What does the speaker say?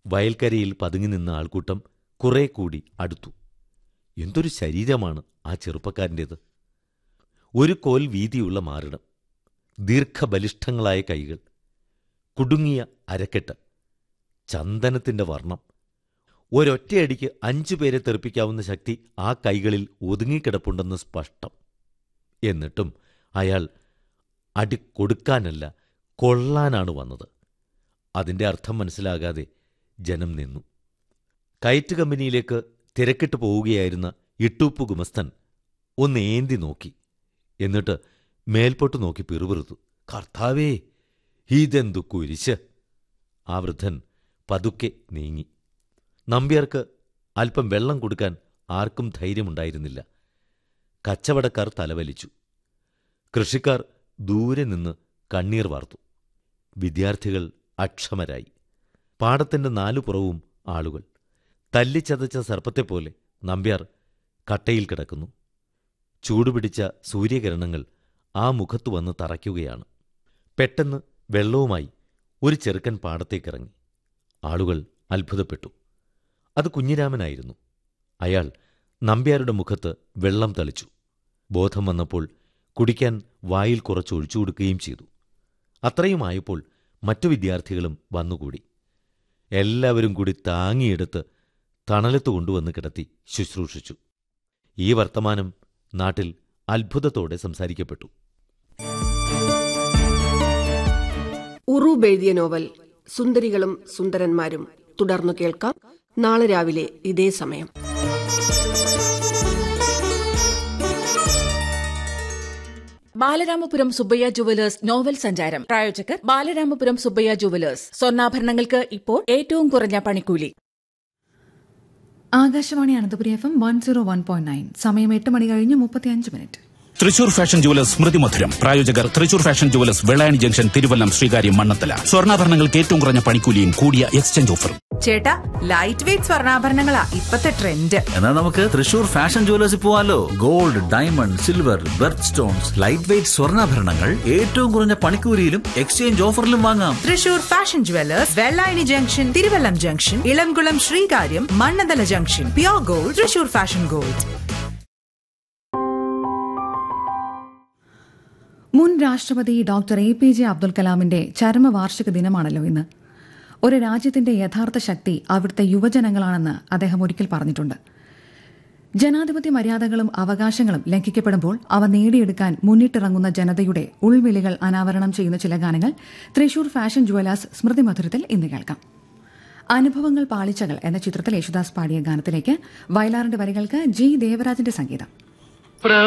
വയൽക്കരയിൽ പതുങ്ങി നിന്ന ആൾക്കൂട്ടം കുറെ കൂടി അടുത്തു എന്തൊരു ശരീരമാണ് ആ ചെറുപ്പക്കാരൻ്റേത് ഒരു കോൽ വീതിയുള്ള മാറിടം ദീർഘബലിഷ്ഠങ്ങളായ കൈകൾ കുടുങ്ങിയ അരക്കെട്ട് ചന്ദനത്തിന്റെ വർണ്ണം ഒരൊറ്റയടിക്ക് അഞ്ചു പേരെ തെറിപ്പിക്കാവുന്ന ശക്തി ആ കൈകളിൽ ഒതുങ്ങിക്കിടപ്പുണ്ടെന്ന് സ്പഷ്ടം എന്നിട്ടും അയാൾ അടി കൊടുക്കാനല്ല കൊള്ളാനാണ് വന്നത് അതിന്റെ അർത്ഥം മനസ്സിലാകാതെ ജനം നിന്നു കയറ്റ് കമ്പനിയിലേക്ക് തിരക്കിട്ട് പോവുകയായിരുന്ന ഇട്ടൂപ്പ് ഗുമസ്തൻ ഒന്ന് ഏന്തി നോക്കി എന്നിട്ട് മേൽപോട്ട് നോക്കി പിറുപിറുത്തു കർത്താവേ ഇതെന്തു കുരിശ് ആ വൃദ്ധൻ പതുക്കെ നീങ്ങി നമ്പ്യാർക്ക് അല്പം വെള്ളം കൊടുക്കാൻ ആർക്കും ധൈര്യമുണ്ടായിരുന്നില്ല കച്ചവടക്കാർ തലവലിച്ചു കൃഷിക്കാർ ദൂരെ നിന്ന് കണ്ണീർ വാർത്തു വിദ്യാർത്ഥികൾ അക്ഷമരായി പാടത്തിന്റെ നാലു പുറവും ആളുകൾ തല്ലിച്ചതച്ച സർപ്പത്തെപ്പോലെ നമ്പ്യാർ കട്ടയിൽ കിടക്കുന്നു ചൂടുപിടിച്ച സൂര്യകിരണങ്ങൾ ആ മുഖത്തു വന്ന് തറയ്ക്കുകയാണ് പെട്ടെന്ന് വെള്ളവുമായി ഒരു ചെറുക്കൻ പാടത്തേക്കിറങ്ങി ആളുകൾ അത്ഭുതപ്പെട്ടു അത് കുഞ്ഞിരാമനായിരുന്നു അയാൾ നമ്പ്യാരുടെ മുഖത്ത് വെള്ളം തളിച്ചു ബോധം വന്നപ്പോൾ കുടിക്കാൻ വായിൽ കുറച്ച് ഒഴിച്ചു കൊടുക്കുകയും ചെയ്തു അത്രയുമായപ്പോൾ മറ്റു വിദ്യാർത്ഥികളും വന്നുകൂടി എല്ലാവരും കൂടി താങ്ങിയെടുത്ത് തണലത്ത് കൊണ്ടുവന്ന് കിടത്തി ശുശ്രൂഷിച്ചു ഈ വർത്തമാനം നാട്ടിൽ അത്ഭുതത്തോടെ സംസാരിക്കപ്പെട്ടു ഉറൂബ് എഴുതിയ നോവൽ സുന്ദരികളും സുന്ദരന്മാരും തുടർന്നു കേൾക്കാം നാളെ രാവിലെ ഇതേ സമയം ബാലരാമപുരം സുബ്ബയ്യ ജുവലേഴ്സ് നോവൽ സഞ്ചാരം പ്രായോജകർ ബാലരാമപുരം സുബ്ബയ്യ ജുവലേഴ്സ് സ്വർണ്ണാഭരണങ്ങൾക്ക് ഇപ്പോൾ ഏറ്റവും കുറഞ്ഞ പണിക്കൂലി Akashvani Ananthapuri F M one zero one point nine സമയം എട്ട് മണി കഴിഞ്ഞ് മുപ്പത്തിയഞ്ച് മിനിറ്റ് തൃശൂർ ഫാഷൻ ജുവലേഴ്സ് സ്മൃതി മധുരം പ്രായോജകർ Thrissur fashion jewellers Vellayani junction Thiruvallam Sreekaryam Mannanthala സ്വർണ്ണാഭരണങ്ങൾക്ക് ഏറ്റവും കുറഞ്ഞ പണിക്കൂലിയും കൂടിയ എക്സ്ചേഞ്ച് ഓഫറും ചേട്ടാ ലൈറ്റ് വെയിറ്റ് സ്വർണ്ണാഭരണങ്ങളാ ഇപ്പത്തെ ട്രെൻഡ് എന്നാൽ നമുക്ക് തൃശൂർ ഫാഷൻ ജുവലേഴ്സിൽ പോവാലോ gold diamond silver birth stones light weight സ്വർണ്ണാഭരണങ്ങൾ ഏറ്റവും കുറഞ്ഞ പണിക്കൂലിയിലും എക്സ്ചേഞ്ച് ഓഫറിലും വാങ്ങാം Thrissur fashion jewellers Vellayani junction Thiruvallam junction Elamkulam Sreekaryam Mannanthala junction pure gold Thrissur fashion gold മുൻ രാഷ്ട്രപതി doctor A P J Abdul കലാമിന്റെ ചരമവാർഷിക ദിനമാണല്ലോ ഇന്ന് ഒരു രാജ്യത്തിന്റെ യഥാർത്ഥ ശക്തി അവിടുത്തെ യുവജനങ്ങളാണെന്ന് അദ്ദേഹം ഒരിക്കൽ പറഞ്ഞിട്ടുണ്ട് ജനാധിപത്യ മര്യാദകളും അവകാശങ്ങളും ലംഘിക്കപ്പെടുമ്പോൾ അവ നേടിയെടുക്കാൻ മുന്നിട്ടിറങ്ങുന്ന ജനതയുടെ ഉൾവിളികൾ അനാവരണം ചെയ്യുന്ന ചില ഗാനങ്ങൾ തൃശൂർ ഫാഷൻ ജുവലേഴ്സ് സ്മൃതി മധുരത്തിൽ ഇന്ന് കേൾക്കാം അനുഭവങ്ങൾ പാളിച്ചകൾ എന്ന ചിത്രത്തിൽ യേശുദാസ് പാടിയ ഗാനത്തിലേക്ക് വയലാറിന്റെ വരികൾക്ക് ജി ദേവരാജന്റെ സംഗീതം